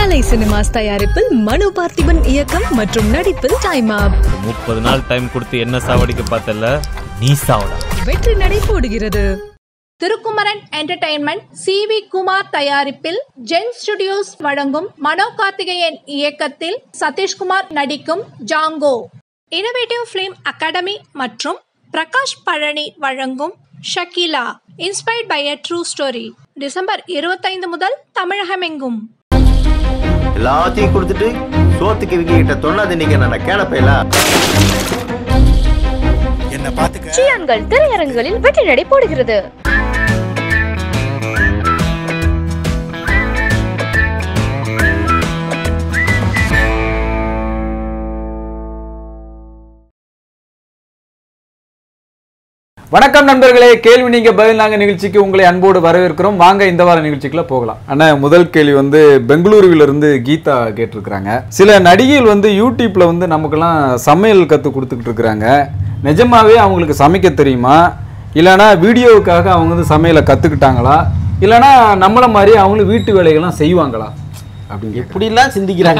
கலை cinemas தயாரிப்பில் மனு பார்த்திபன் இயக்கம் மற்றும் நடிப்பில் டைம் அப் முப்பது நாள் டைம் கொடுத்து என்ன சாவடிக்க பார்த்தல நீ சாவடா வெற்றி நடை போடுகிறது Thirukumaran entertainment C V Kumar தயாரிப்பில் ஜென் ஸ்டுடியோஸ் வழங்கும் மனோ கார்த்திகேயன் இயக்கத்தில் சதீஷ்குமார் நடிக்கும் ஜாங்கோ இனோவேட்டிவ் ஃபிலிம் அகாடமி மற்றும் பிரகாஷ் பழனி வழங்கும் Shakeela inspired by a true story December இருபத்தைந்து முதல் தமிழகமெங்கும் எல்லாத்தையும் கொடுத்துட்டு சோத்துக்கு இவங்க கிட்ட தொண்ணாது நீங்க நான் கேனப்பையில என்ன பாத்துக்க சியான்கள் திரையரங்குகளில் வெற்றி நடை போடுகிறது வணக்கம் நண்பர்களே கேள்வி நீங்க பதில் நாங்க நிகழ்ச்சிக்கு உங்களை அன்போடு வரவேற்கிறோம் வாங்க இந்த வார நிகழ்ச்சிக்குள்ள போகலாம் அண்ணா முதல் கேள்வி வந்து பெங்களூருவில இருந்து கீதா கேட்டிருக்கிறாங்க சில நடிகைகள் வந்து யூடியூப்ல வந்து நமக்கெல்லாம் சமையல் கத்து கொடுத்துக்கிட்டு இருக்கிறாங்க நிஜமாவே அவங்களுக்கு சமைக்க தெரியுமா இல்லைன்னா வீடியோவுக்காக அவங்க வந்து சமையலை கத்துக்கிட்டாங்களா இல்லைன்னா நம்மள மாதிரி அவங்களும் வீட்டு வேலைகள்லாம் செய்வாங்களா அப்படிங்க இப்படிலாம் சிந்திக்கிறாங்க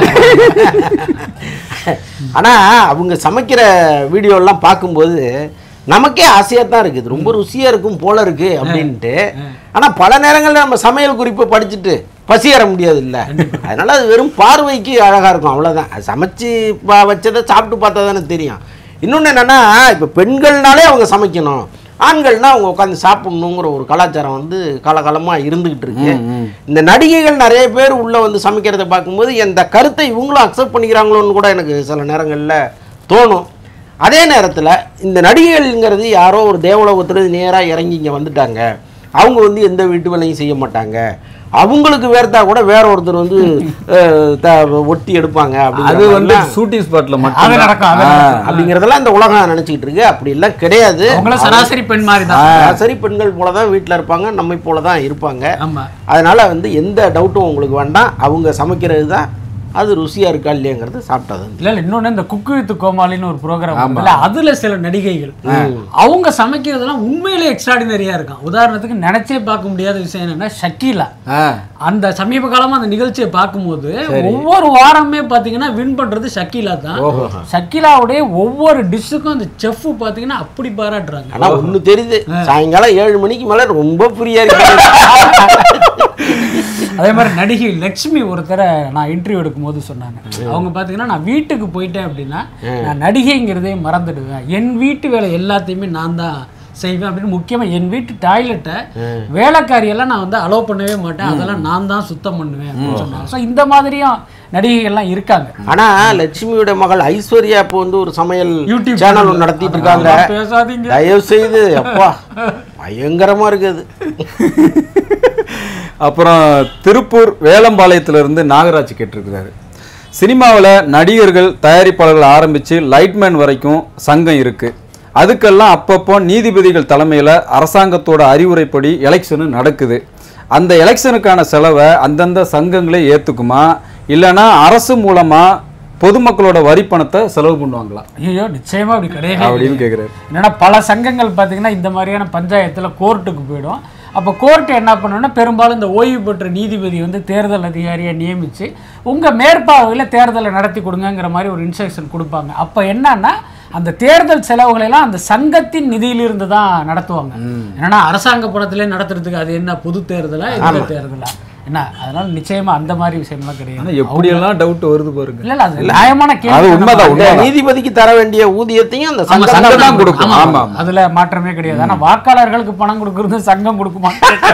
ஆனா அவங்க சமைக்கிற வீடியோலாம் பார்க்கும்போது நமக்கே ஆசையா தான் இருக்குது ரொம்ப ருசியா இருக்கும் போல இருக்கு அப்படின்ட்டு ஆனா பல நேரங்கள்ல நம்ம சமையல் குறிப்பு படிச்சுட்டு பசியற முடியாது இல்ல அதனால அது வெறும் பார்வைக்கு அழகா இருக்கும் அவ்வளவுதான் அது சமைச்சு பா- வச்சதை சாப்பிட்டு பார்த்தா தானே தெரியும் இன்னொன்று என்னன்னா இப்போ பெண்கள்னாலே அவங்க சமைக்கணும் ஆண்கள்னா அவங்க உட்காந்து சாப்பிடணுங்கிற ஒரு கலாச்சாரம் வந்து காலகாலமாக இருந்துகிட்டு இருக்கு இந்த நடிகைகள் நிறைய பேர் உள்ள வந்து சமைக்கிறத பார்க்கும்போது இந்த கருத்தை இவங்களும் அக்செப்ட் பண்ணிக்கிறாங்களோன்னு கூட எனக்கு சில நேரங்களில் தோணும் அதே நேரத்தில் இந்த நடிகைகள்ங்கிறது யாரோ ஒரு தேவலோகத்துல நேராக இறங்கி இங்கே வந்துட்டாங்க அவங்க வந்து எந்த வீட்டு வேலையும் செய்ய மாட்டாங்க அவங்களுக்கு வேர்த்தா கூட வேற ஒருத்தர் வந்து அஹ், த- ஒட்டி எடுப்பாங்க அது அப்படிங்கிற வந்து மாதிரிலாம் ஷூட்டிங் ஸ்பாட்ல அது மட்டும் நடக்கும், அது நடக்கும். அப்படிங்கிறதெல்லாம் இந்த உலகம் நினைச்சிட்டு இருக்கு அப்படி எல்லாம் கிடையாது அவங்களும் சராசரி பெண் மாதிரி தான் சராசரி பெண்கள் போல தான் வீட்டில் இருப்பாங்க நம்மை போல தான் இருப்பாங்க ஆமா அதனால வந்து எந்த டவுட்டும் உங்களுக்கு வேண்டாம் அவங்க சமைக்கிறது தான் அது ருசியா இருக்கா இல்லையாங்கிறது சாப்பிட்டது இல்ல இல்ல இன்னொன்னு இந்த குக்கு வித் கோமாளின்னு ஒரு ப்ரோக்ராம் இல்ல அதுல சில நடிகைகள் அவங்க சமைக்கிறதெல்லாம் உண்மையிலே எக்ஸ்ட்ராடினரியா இருக்கும் உதாரணத்துக்கு நினைச்சே பார்க்க முடியாத விஷயம் என்னன்னா ஷக்கீலா ஆ அந்த சமீப காலமா அந்த நிகழ்ச்சியை பார்க்கும்போது ஒவ்வொரு வாரமே பாத்தீங்கன்னா வின் பண்றது ஷக்கீலா தான் ஷக்கீலாவுடைய ஒவ்வொரு டிஷ்ஷுக்கும் அந்த செஃப் பாத்தீங்கன்னா அப்படி பாராட்டுறாங்க ஆனா ஒண்ணு தெரியுது சாயங்காலம் ஏழு மணிக்கு மேல ரொம்ப ஃப்ரீயா இருக்கு அதே மாதிரி நடிகை லக்ஷ்மி ஒருத்தரை நான் இன்டர்வியூ எடுக்கும்போது சொன்னாங்க அவங்க பார்த்தீங்கன்னா நான் வீட்டுக்கு போயிட்டேன் அப்படின்னா நான் நடிகைங்கிறதே மறந்துடுவேன் என் வீட்டு வேலை எல்லாத்தையுமே நான் தான் செய்வேன் அப்படின்னு முக்கியமாக என் வீட்டு டாய்லெட்டை வேலைக்காரியெல்லாம் நான் வந்து அலோவ் பண்ணவே மாட்டேன் அதெல்லாம் நான் தான் சுத்தம் பண்ணுவேன் அப்படின்னு சொன்னாங்க ஸோ இந்த மாதிரியும் நடிகைகள்லாம் இருக்காங்க ஆனா லட்சுமியோட மகள் ஐஸ்வர்யா இப்போ வந்து ஒரு சமையல் யூடியூப் சேனல் ஒன்று நடத்திட்டு இருக்காங்க அதெல்லாம் பேசாதீங்க. தயவு செய்து அப்பா பயங்கரமா இருக்குது அப்புறம் திருப்பூர் வேலம்பாளையத்துல இருந்து நாகராஜ் கேட்டிருக்கிறாரு சினிமாவில் நடிகர்கள் தயாரிப்பாளர்கள் ஆரம்பித்து லைட்மேன் வரைக்கும் சங்கம் இருக்கு அதுக்கெல்லாம் அப்பப்போ நீதிபதிகள் தலைமையில் அரசாங்கத்தோட அறிவுரைப்படி எலெக்ஷனு நடக்குது அந்த எலெக்ஷனுக்கான செலவை அந்தந்த சங்கங்களே ஏற்றுக்குமா இல்லைன்னா அரசு மூலமாக பொதுமக்களோட வரி பணத்தை செலவு பண்ணுவாங்களா ஐயோ நிச்சயமா அப்படி கிடையாது அப்படின்னு கேட்குறாரு என்னன்னா பல சங்கங்கள் பார்த்தீங்கன்னா இந்த மாதிரியான பஞ்சாயத்தில் கோர்ட்டுக்கு போயிடும் அப்போ கோர்ட் என்ன பண்ணணும்னா பெரும்பாலும் இந்த ஓய்வு பெற்ற நீதிபதி வந்து தேர்தல் அதிகாரியை நியமித்து உங்கள் மேற்பார்வையில் தேர்தலை நடத்தி கொடுங்கங்கிற மாதிரி ஒரு இன்ஸ்ட்ரக்ஷன் கொடுப்பாங்க அப்போ என்னன்னா அந்த தேர்தல் செலவுகளை எல்லாம் அந்த சங்கத்தின் நிதியிலிருந்து தான் நடத்துவாங்க என்னன்னா அரசாங்க பணத்திலே நடத்துறதுக்கு அது என்ன பொது தேர்தலா இந்த தேர்தலா என்ன அதனால நிச்சயமா அந்த மாதிரி விஷயம்லாம் கிடையாது ஆனால் எப்படியெல்லாம் டவுட் வருது பாருங்க இல்ல இல்ல அது நியாயமான அது கேள்வி உண்மைதான், இந்த உண்மைதான். நீதிபதிக்கு தர வேண்டிய ஊதியத்தையும் அந்த ஆமா, சங்கம் சங்கம் தான் தான் கொடுக்கும். கொடுக்கும் ஆமா, ஆமா ஆமா. அதுல மாற்றமே கிடையாது ஆனா வாக்காளர்களுக்கு பணம் கொடுக்கறது சங்கம் கொடுக்குமா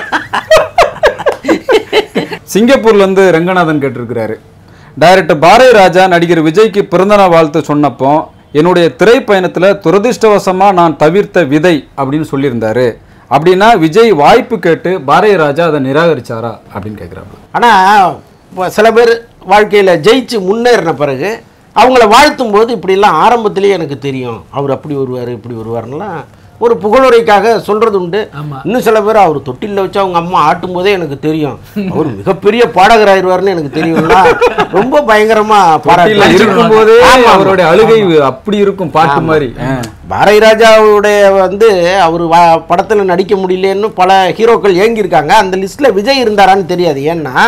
சிங்கப்பூர்ல இருந்து ரங்கநாதன் கேட்டிருக்கிறாரு டைரக்டர் பாரதி ராஜா நடிகர் விஜய்க்கு பிறந்தநாள் வாழ்த்து சொன்னப்போ என்னுடைய திரைப்பயணத்துல துரதிர்ஷ்டவசமா நான் தவிர்த்த விதை அப்படின்னு சொல்லியிருந்தாரு அப்படின்னா விஜய் வாய்ப்பு கேட்டு பாரதி ராஜா அதை நிராகரிச்சாரா அப்படின்னு கேட்குறாரு ஆனா இப்போ சில பேர் வாழ்க்கையில ஜெயிச்சு முன்னேறின பிறகு அவங்கள வாழ்த்தும் போது இப்படிலாம் ஆரம்பத்திலேயே எனக்கு தெரியும் அவர் அப்படி வருவார் இப்படி வருவாருலாம் ஒரு புகழுரைக்காக சொல்றது உண்டு ஆமா. இன்னும் சில பேர் அவர் தொட்டில்ல வச்சு அவங்க அம்மா ஆட்டும் போதே எனக்கு தெரியும் அவர் மிகப்பெரிய பாடகர் ஆயிடுவாருன்னு எனக்கு தெரியும்னா ரொம்ப பயங்கரமா பாட்டில பாராட்டு இருக்கும்போதே ஆமா, ஆமா. அவருடைய அழுகை அப்படி இருக்கும் பாட்டு மாதிரி ஆ. பாரதி ராஜாவுடைய வந்து அவர் படத்தில் நடிக்க முடியலன்னு பல ஹீரோக்கள் ஏங்கியிருக்காங்க அந்த லிஸ்ட்டில் விஜய் இருந்தாரான்னு தெரியாது ஏன்னா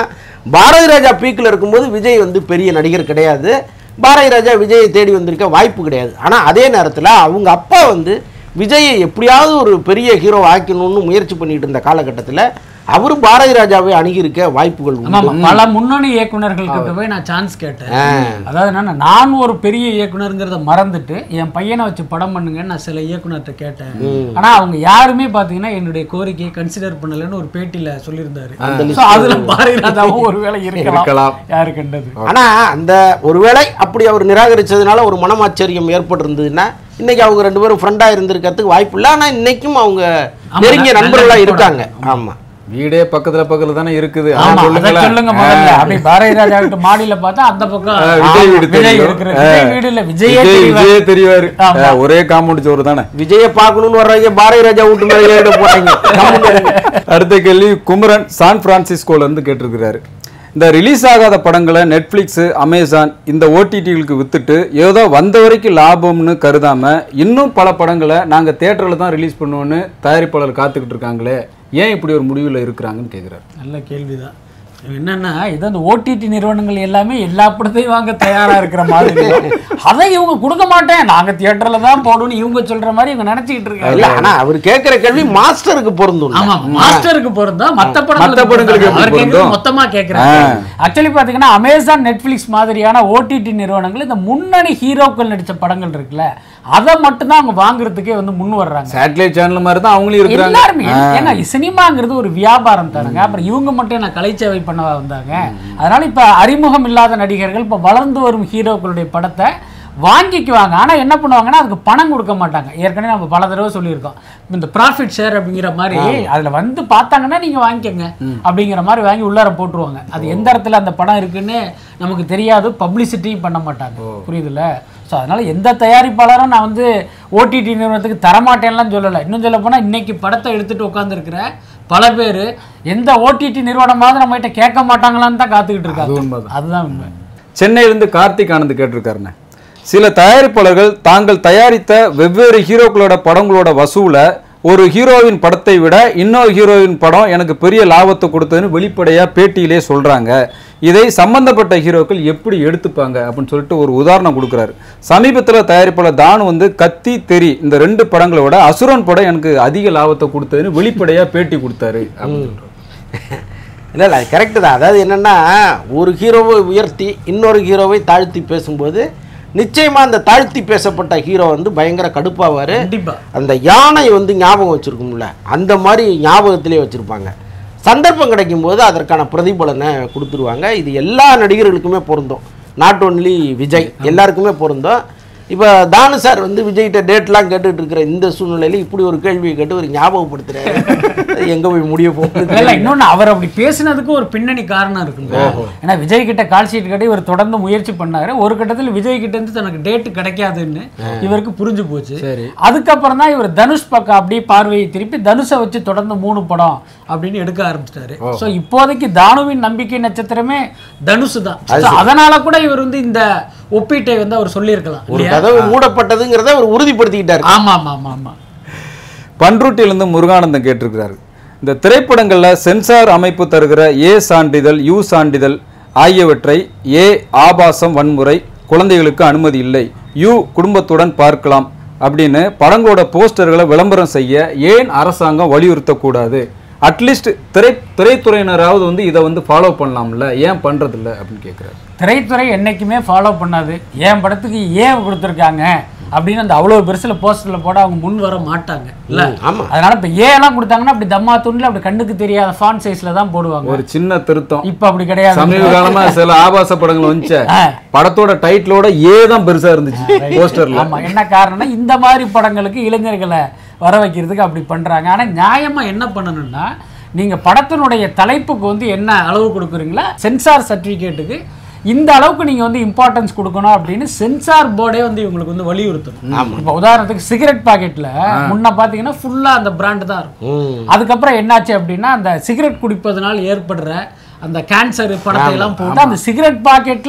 பாரதி ராஜா பீக்கில் இருக்கும்போது விஜய் வந்து பெரிய நடிகர் கிடையாது பாரதி ராஜா விஜயை தேடி வந்திருக்க வாய்ப்பு கிடையாது ஆனால் அதே நேரத்தில் அவங்க அப்பா வந்து விஜயை எப்படியாவது ஒரு பெரிய ஹீரோ ஆக்கணும்னு முயற்சி பண்ணிட்டு இருந்த காலகட்டத்தில் அவரும் பாரதி ராஜாவை அணுகியிருக்க வாய்ப்புகள் ஆமா உண்டு ஆமா. பல முன்னணி இயக்குனர்கள் கிட்ட போய் நான் சான்ஸ் கேட்டேன் அதாவது என்னன்னா நான் ஒரு பெரிய இயக்குனருங்கிறத மறந்துட்டு என் பையனை வச்சு படம் பண்ணுங்கன்னு நான் சில இயக்குனர்கிட்ட கேட்டேன் ஆனா அவங்க யாருமே பாத்தீங்கன்னா என்னுடைய கோரிக்கையை கன்சிடர் பண்ணலன்னு ஒரு பேட்டியில சொல்லியிருந்தாரு So, அதுல பாரதி ராஜாவும் ஒருவேளை இருக்கலாம் இருக்கலாம். யாரு கண்டது ஆனா அந்த ஒருவேளை அப்படி அவர் நிராகரிச்சதுனால ஒரு மனமாச்சரியம் ஏற்பட்டிருந்ததுன்னா இன்னைக்கு அவங்க ரெண்டு பேரும் ஃப்ரெண்டா இருந்திருக்கிறதுக்கு வாய்ப்பு இல்லை ஆனா இன்னைக்கும் அவங்க நெருங்கிய நல்ல நண்பர்களா நட்போட. இருக்காங்க ஆமா வீடே பக்கத்துல பக்கத்துல தானே இருக்குது ஆமா அதான் அதை சொல்லுங்களேன். சொல்லுங்க முதல்ல அப்படி பாரதி ராஜா கிட்ட மாடியில பார்த்தா அந்த பக்கம் ஆ, விஜய் வீடு விஜய் தெரியும். இருக்கிற ஆ. விஜய் வீடு இல்ல விஜயே விஜய் தெரிவார். விஜயே தெரிவாரு ஆமா. ஆ, ஒரே காம்பவுண்ட் சோறு தானே விஜய பார்க்கணும்னு வர்றவங்க பாரதி ராஜா வீட்டு மேலே ஏறிட போறாங்க கம்முனு இருங்க. அடுத்த கேள்வி குமரன் சான் பிரான்சிஸ்கோல இருந்து கேட்டிருக்கிறாரு இந்த ரிலீஸ் ஆகாத படங்களை நெட்ஃப்ளிக்ஸ் அமேசான் இந்த ஓடிடிகளுக்கு வித்துட்டு ஏதோ வந்த வரைக்கும் லாபம்னு கருதாம இன்னும் பல படங்களை நாங்க தியேட்டர்ல தான் ரிலீஸ் பண்ணுவோம்னு தயாரிப்பாளர் காத்துக்கிட்டு இருக்காங்களே ஏன் இப்படி ஒரு முடிவுல இருக்கிறாங்கன்னு கேக்குறாரு நல்ல கேள்விதான் என்னன்னா இது அந்த ஓடிடி நிறுவனங்கள் எல்லாமே எல்லா படத்தையும் வாங்க தயாரா இருக்கிற மாதிரி அதை இவங்க கொடுக்க மாட்டேன் நாங்க தியேட்டர்ல தான் போடணும்னு இவங்க சொல்ற மாதிரி இவங்க நினைச்சுக்கிட்டு இல்ல இருக்காங்க ஆனா அவர் கேட்கிற கேள்வி மாஸ்டருக்கு பொருந்தும் ஆமா மாஸ்டருக்கு பொருந்தா மத்த மத்த படங்களுக்கு படங்களுக்கு பொருந்தாது. அவர் எப்படி கேட்கறது பொருந்தும்? மொத்தமா கேட்கறாங்க ஆக்சுவலி பாத்தீங்கன்னா அமேசான் நெட்ஃபிளிக்ஸ் மாதிரியான ஓடிடி நிறுவனங்கள் இந்த முன்னணி ஹீரோக்கள் நடிச்ச படங்கள் இருக்குல்ல அதை மட்டும் தான் அவங்க வாங்குறதுக்கே வந்து முன் வர்றாங்க சேட்டலைட் சேனல் மாதிரி தான் அவங்களும் இருக்கிறாங்க எல்லாருமே ஏன்னா சினிமாங்கிறது ஒரு வியாபாரம் தானுங்க அப்புறம் இவங்க மட்டும் என்ன கலைச்சேவை பண்ண வந்தாங்க அதனால இப்ப அறிமுகம் இல்லாத நடிகர்கள் இப்ப வளர்ந்து வரும் ஹீரோக்களுடைய படத்தை வாங்கிக்குவாங்க ஆனா என்ன பண்ணுவாங்கன்னா அதுக்கு பணம் கொடுக்க மாட்டாங்க ஏற்கனவே நம்ம பல தடவை சொல்லியிருக்கோம் இந்த ப்ராஃபிட் ஷேர் அப்படிங்கிற மாதிரி அதுல வந்து பார்த்தாங்கன்னா நீங்க வாங்கிக்கோங்க அப்படிங்கிற மாதிரி வாங்கி உள்ளார போட்டுருவாங்க அது எந்த இடத்துல அந்த படம் இருக்குன்னு நமக்கு தெரியாது பப்ளிசிட்டியும் பண்ண மாட்டாங்க புரியுதுல்ல ஸோ அதனால எந்த தயாரிப்பாளரும் நான் வந்து ஓடிடி நிறுவனத்துக்கு தரமாட்டேன்லாம் சொல்லலை இன்னும் சொல்ல போனால் இன்னைக்கு படத்தை எடுத்துட்டு உட்காந்துருக்கிற பல பேர் எந்த ஓடிடி நிறுவனமாவது நம்மகிட்ட கேட்க மாட்டாங்களான்னு தான் காத்துக்கிட்டு இருக்காங்க அதுதான் உண்மை சென்னையிலிருந்து கார்த்திக் ஆனந்த் கேட்டிருக்காருண்ணே சில தயாரிப்பாளர்கள் தாங்கள் தயாரித்த வெவ்வேறு ஹீரோக்களோட படங்களோட வசூல ஒரு ஹீரோவின் படத்தை விட இன்னொரு ஹீரோவின் படம் எனக்கு பெரிய லாபத்தை கொடுத்ததுன்னு வெளிப்படையா பேட்டியிலே சொல்றாங்க இதை சம்பந்தப்பட்ட ஹீரோக்கள் எப்படி எடுத்துப்பாங்க அப்படின்னு சொல்லிட்டு ஒரு உதாரணம் கொடுக்குறாரு சமீபத்தில் தயாரிப்பாளர் தானு வந்து கத்தி தெரி இந்த ரெண்டு படங்களை விட அசுரன் படம் எனக்கு அதிக லாபத்தை கொடுத்ததுன்னு வெளிப்படையா பேட்டி கொடுத்தாரு அப்படின்னு சொல்றாரு. இல்லை இல்லை கரெக்டு தான் அதாவது என்னென்னா ஒரு ஹீரோவை உயர்த்தி இன்னொரு ஹீரோவை தாழ்த்தி பேசும்போது நிச்சயமா அந்த தாழ்த்தி பேசப்பட்ட ஹீரோ வந்து பயங்கர கடுப்பாவார் கண்டிப்பா அந்த யானை வந்து ஞாபகம் வச்சுருக்கும்ல அந்த மாதிரி ஞாபகத்திலே வச்சுருப்பாங்க சந்தர்ப்பம் கிடைக்கும்போது அதற்கான பிரதிபலனை கொடுத்துருவாங்க இது எல்லா நடிகர்களுக்குமே பொருந்தும் நாட் ஒன்லி விஜய் எல்லாருக்குமே பொருந்தும் இப்போ தானு சார் வந்து விஜய்கிட்ட டேட்லாம் கேட்டுட்டு இருக்கிற இந்த சூழ்நிலையில இப்படி ஒரு கேள்வியை கேட்டு ஒரு ஞாபகப்படுத்துறாரு எங்கே போய் முடிய போகுது இல்ல இன்னொன்னு அவர் அப்படி பேசினதுக்கு ஒரு பின்னணி காரணம் இருக்குங்க ஏன்னா விஜய் கிட்ட கால் ஷீட் கட்டி இவர் தொடர்ந்து முயற்சி பண்ணாரு ஒரு கட்டத்தில் விஜய் கிட்ட இருந்து தனக்கு டேட் கிடைக்காதுன்னு இவருக்கு புரிஞ்சு போச்சு அதுக்கப்புறம் தான் இவர் தனுஷ் பக்கம் அப்படியே பார்வையை திருப்பி தனுஷை வச்சு தொடர்ந்து மூணு படம் அப்படின்னு எடுக்க ஆரம்பிச்சிட்டாரு சோ இப்போதைக்கு தானுவின் நம்பிக்கை நட்சத்திரமே தனுஷ் தான் So, அதனால கூட இவர் வந்து இந்த ஒப்பீட்டை வந்து அவர் சொல்லியிருக்கலாம் ஒரு இல்லையா? கதவு மூடப்பட்டதுங்கிறத அவர் உறுதிப்படுத்திக்கிட்டாரு ஆமா ஆமா ஆமா ஆமா பன்ருட்டியிலிருந்து முருகானந்தம் கேட்டிருக்கிறாரு இந்த திரைப்படங்களில் சென்சார் அமைப்பு தருகிற ஏ சான்றிதழ் யூ சான்றிதழ் ஆகியவற்றை ஏ ஆபாசம் வன்முறை குழந்தைகளுக்கு அனுமதி இல்லை யூ குடும்பத்துடன் பார்க்கலாம் அப்படின்னு படங்களோட போஸ்டர்களை விளம்பரம் செய்ய ஏன் அரசாங்கம் வலியுறுத்தக்கூடாது அட்லீஸ்ட் திரை திரைத்துறையினராவது வந்து இதை வந்து ஃபாலோ பண்ணலாம்ல ஏன் பண்றதில்ல அப்படின்னு கேட்குறாரு திரைத்துறை என்னைக்குமே ஃபாலோ பண்ணாது என் படத்துக்கு ஏன் கொடுத்துருக்காங்க அப்படின்னு அந்த அவ்வளோ பெருசில் போஸ்டரில் போட அவங்க முன் வர மாட்டாங்க இல்ல ஆமா. அதனால இப்போ ஏலாம் கொடுத்தாங்கன்னா அப்படி தம்மா துண்டில் அப்படி கண்ணுக்கு தெரியாத ஃபான் சைஸில் தான் போடுவாங்க ஒரு சின்ன திருத்தம் இப்போ அப்படி கிடையாது சமீப காலமா சில ஆபாச படங்கள் வந்துச்சு ஆ. படத்தோட டைட்டிலோட ஏ தான் பெருசா இருந்துச்சு போஸ்டர்ல ஆமா என்ன காரணம்னா இந்த மாதிரி படங்களுக்கு இளைஞர்களை வர வைக்கிறதுக்கு அப்படி பண்றாங்க ஆனா நியாயமா என்ன பண்ணணும்னா நீங்க படத்தினுடைய தலைப்புக்கு வந்து என்ன அளவு கொடுக்குறீங்களா சென்சார் சர்டிஃபிகேட்டுக்கு இந்த அளவுக்கு நீங்க வந்து இம்பார்ட்டன்ஸ் கொடுக்கணும் அப்படின்னு சென்சார் போர்டே வந்து இவங்களுக்கு வந்து வலியுறுத்தணும் இப்போ உதாரணத்துக்கு சிகரெட் பாக்கெட்ல முன்ன பாத்தீங்கன்னா ஃபுல்லா அந்த பிராண்ட் தான் இருக்கும் அதுக்கப்புறம் என்னாச்சு அப்படின்னா அந்த சிகரெட் குடிப்பதனால் ஏற்படுற அந்த கேன்சர் படத்தை எல்லாம் போட்டு அந்த சிகரெட் பாக்கெட்ல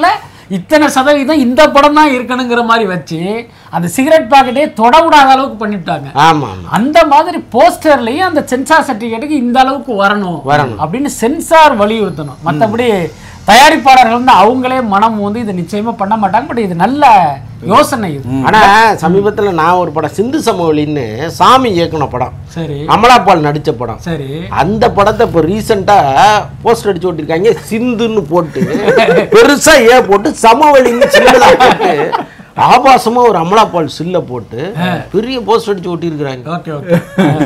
இத்தனை சதவீதம் இந்த படம் தான் இருக்கணுங்கிற மாதிரி வச்சு அந்த சிகரெட் பாக்கெட்டே தொட விடாத அளவுக்கு பண்ணிவிட்டாங்க ஆமா ஆமா அந்த மாதிரி போஸ்டர்லயும் அந்த சென்சார் சர்டிபிகேட்டுக்கு இந்த அளவுக்கு வரணும் வரணும். அப்படின்னு சென்சார் வலியுறுத்தணும் மற்றபடி தயாரிப்பாளர்கள் வந்து அவங்களே மனம் வந்து இதை நிச்சயமா பண்ண மாட்டாங்க பட் இது நல்ல யோசனை இது ஆனா சமீபத்துல நான் ஒரு படம் சிந்து சமவெளின்னு சாமி இயக்குன படம் சரி அமலாபால் நடிச்ச படம் சரி அந்த படத்தை இப்போ ரீசெண்டா போஸ்டர் அடிச்சு ஓட்டிருக்காங்க சிந்துன்னு போட்டு பெருசா ஏ போட்டு சமவெளின்னு சின்னதா போட்டு ஆபாசமா ஒரு அமலாபால் சில்ல போட்டு பெரிய போஸ்டர் அடிச்சு ஓட்டியிருக்கிறாங்க ஓகே ஓகே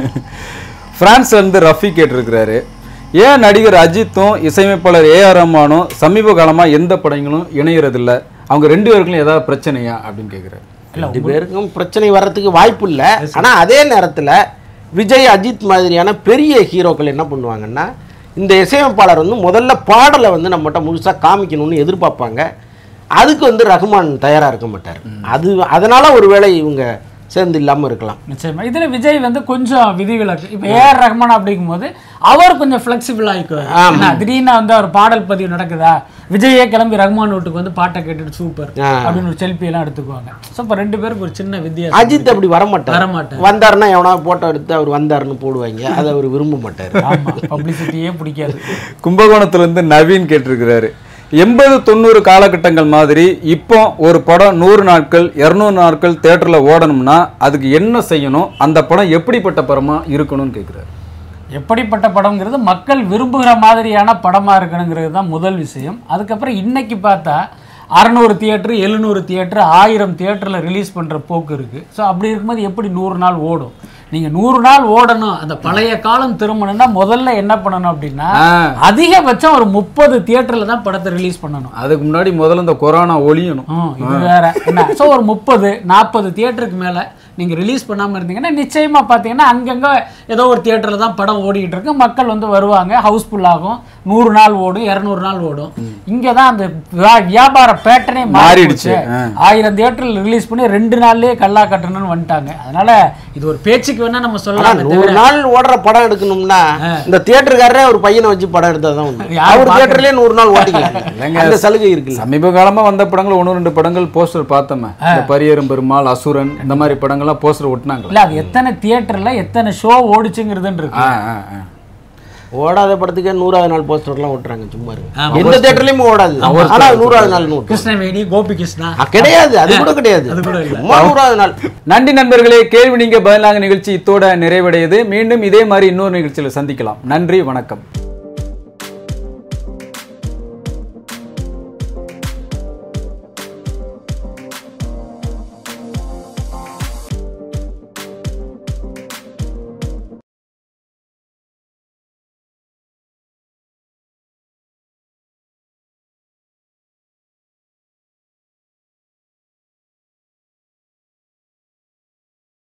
பிரான்ஸ்ல இருந்து ரஃபி கேட்டிருக்கிறாரு ஏன் நடிகர் அஜித்தும் இசையமைப்பாளர் ஏ ஆர் ரஹ்மானும் சமீப காலமா எந்த படங்களும் இணையறதில்ல அவங்க ரெண்டு பேருக்கும் ஏதாவது பிரச்சனையா அப்படின்னு கேக்குறாரு ரெண்டு பேருக்கும் பிரச்சனை வர்றதுக்கு வாய்ப்பு இல்லை ஆனா அதே நேரத்துல விஜய் அஜித் மாதிரியான பெரிய ஹீரோக்கள் என்ன பண்ணுவாங்கன்னா இந்த இசையமைப்பாளர் வந்து முதல்ல பாடலை வந்து நம்மகிட்ட முழுசா காமிக்கணும்னு எதிர்பார்ப்பாங்க அதுக்கு வந்து ரஹ்மான் தயாரா இருக்க மாட்டார் அது அதனால ஒருவேளை இவங்க சேர்ந்து இல்லாம இருக்கலாம் நிச்சயமா இதுல விஜய் வந்து கொஞ்சம் விதிவிலக்கு இப்ப ஏஆர் ரஹ்மான் அப்படிங்கும்போது அவர் கொஞ்சம் ஃபிளெக்சிபிள் ஆயிக்குவார் ஏன்னா, திடீர்னு வந்து ஒரு பாடல் பதிவு நடக்குதா விஜயே கிளம்பி ரஹ்மான் வீட்டுக்கு வந்து பாட்டை கேட்டுட்டு சூப்பர் ஆ. அப்படின்னு ஒரு செல்ஃபி எல்லாம் எடுத்துக்குவாங்க ஸோ இப்போ ரெண்டு பேருக்கு ஒரு சின்ன வித்தியாசம் அஜித் அப்படி வரமாட்டார் வரமாட்டார். வந்தாருன்னா எவனா போட்டோ எடுத்து அவர் வந்தாருன்னு போடுவாங்க அதை அவர் விரும்ப மாட்டார் ஆமா பப்ளிசிட்டியே பிடிக்காது கும்பகோணத்துல இருந்து நவீன் கேட்டிருக்கிறாரு எண்பது தொண்ணூறு காலகட்டங்கள் மாதிரி இப்போ ஒரு படம் நூறு நாட்கள் இரநூறு நாட்கள் தேட்டர்ல ஓடணும்னா அதுக்கு என்ன செய்யணும் அந்த படம் எப்படிப்பட்ட படமா இருக்கணும்னு கேக்குறாரு எப்படிப்பட்ட படம்ங்கிறது மக்கள் விரும்புகிற மாதிரியான படமா இருக்கணுங்கிறது தான் முதல் விஷயம் அதுக்கப்புறம் இன்னைக்கு பார்த்தா அறநூறு தியேட்டர் எழுநூறு தியேட்டர் ஆயிரம் தியேட்டரில் ரிலீஸ் பண்ணுற போக்கு இருக்குது ஸோ அப்படி இருக்கும்போது எப்படி நூறு நாள் ஓடும் நீங்கள் நூறு நாள் ஓடணும் அந்த பழைய காலம் திரும்பணும்னா முதல்ல என்ன பண்ணணும் அப்படின்னா ஆ. அதிகபட்சம் ஒரு முப்பது தியேட்டரில் தான் படத்தை ரிலீஸ் பண்ணணும் அதுக்கு முன்னாடி முதல்ல இந்த கொரோனா ஒழியணும் ம், இது வேற என்ன ஸோ ஒரு முப்பது நாற்பது தியேட்டருக்கு மேலே நீங்கள் ரிலீஸ் பண்ணாமல் இருந்தீங்கன்னா நிச்சயமாக பார்த்தீங்கன்னா அங்கங்கே ஏதோ ஒரு தியேட்டரில் தான் படம் ஓடிக்கிட்டு இருக்கு மக்கள் வந்து வருவாங்க ஹவுஸ்ஃபுல் ஆகும் நூறு நாள் ஓடும் இரநூறு நாள் ஓடும் இங்கே தான் அந்த வியா- வியாபார பேட்டர்னே மாறிடுச்சு. மாறிடுச்சு ஆ. ஆயிரம் தியேட்டரில் ரிலீஸ் பண்ணி ரெண்டு நாள்லயே கல்லா கட்டணும்னு வந்துட்டாங்க அதனால இது ஒரு பேச்சுக்கு வேணா நம்ம ஆனா சொல்லலாம் நூறு நாள் ஓடுற படம் எடுக்கணும்னா இந்த தியேட்டருக்காரரே ஒரு பையனை வச்சு படம் எடுத்தா தான் உண்டு யார் அவர் பார்க்கறது? தியேட்டர்லயே நூறு நாள் ஓட்டிக்கலாம் அந்த சலுகை இருக்குல்ல சமீப காலமா வந்த படங்கள் ஒன்று ரெண்டு படங்கள் போஸ்டர் பார்த்தோமே இந்த பரியரும் பெருமாள் அசுரன் இந்த மாதிரி படங்கள்லாம் போஸ்டர் ஒட்டினாங்களா இல்ல அது எத்தனை தியேட்டர்ல எத்தனை ஷோ ஓடிச்சுங்கிறதுன்னு இருக்கு ஆ ஆ ஆ ஓடாத படத்துக்கே நூறாவது நாள் போஸ்டர்லாம் ஓட்டுறாங்க சும்மா இருக்கு ஆமா. எந்த தியேட்டர்லயும் ஓடாது ஆனா அது நூறாவது நாள் ஓட்டு கிருஷ்ணவேணி கோபி கிருஷ்ணா கிடையாது அது கூட கிடையாது அது கூட இல்ல. சும்மா நூறாவது நாள் நன்றி நண்பர்களே கேள்வி நீங்க பதிலாக நிகழ்ச்சி இத்தோட நிறைவடையுது மீண்டும் இதே மாதிரி இன்னொரு நிகழ்ச்சியில் சந்திக்கலாம் நன்றி வணக்கம்